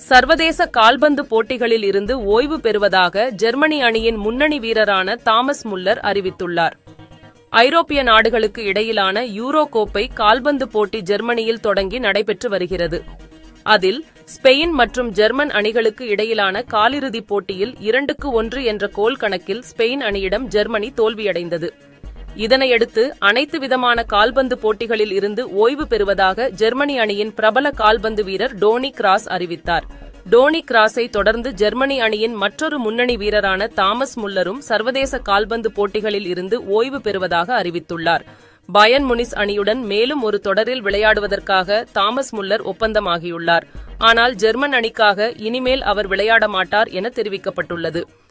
சர்வதேச கால்பந்து போட்டிகளில் இருந்து ஓய்வு பெறுவதாக ஜெர்மனி அணியின் முன்னணி வீரரான தாமஸ் முல்லர் அறிவித்துள்ளார் ஐரோப்பிய நாடுகளுக்கு இடையிலான யூரோ கோப்பை கால்பந்து போட்டி ஜெர்மனியில் தொடங்கி நடைபெற்று வருகிறது அதில் ஸ்பெயின் மற்றும் ஜெர்மன் அணிகளுக்கு இடையிலான காலிறுதிப் போட்டியில் இரண்டுக்கு ஒன்று என்ற கோல் கணக்கில் ஸ்பெயின் அணியிடம் ஜெர்மனி தோல்வியடைந்தது இதனையடுத்து அனைத்து விதமான கால்பந்து போட்டிகளில் இருந்து ஓய்வு பெறுவதாக ஜெர்மனி அணியின் பிரபல கால்பந்து வீரர் டோனி கிராஸ் அறிவித்தார் டோனி கிராஸை தொடர்ந்து ஜெர்மனி அணியின் மற்றொரு முன்னணி வீரரான தாமஸ் முல்லரும் சர்வதேச கால்பந்து போட்டிகளில் இருந்து ஓய்வு பெறுவதாக அறிவித்துள்ளார் பயன் முனிஸ் அணியுடன் மேலும் ஒரு தொடரில் விளையாடுவதற்காக தாமஸ் முல்லர் ஒப்பந்தமாகியுள்ளார் ஆனால் ஜெர்மன் அணிக்காக இனிமேல் அவர் விளையாட மாட்டார் என தெரிவிக்கப்பட்டுள்ளது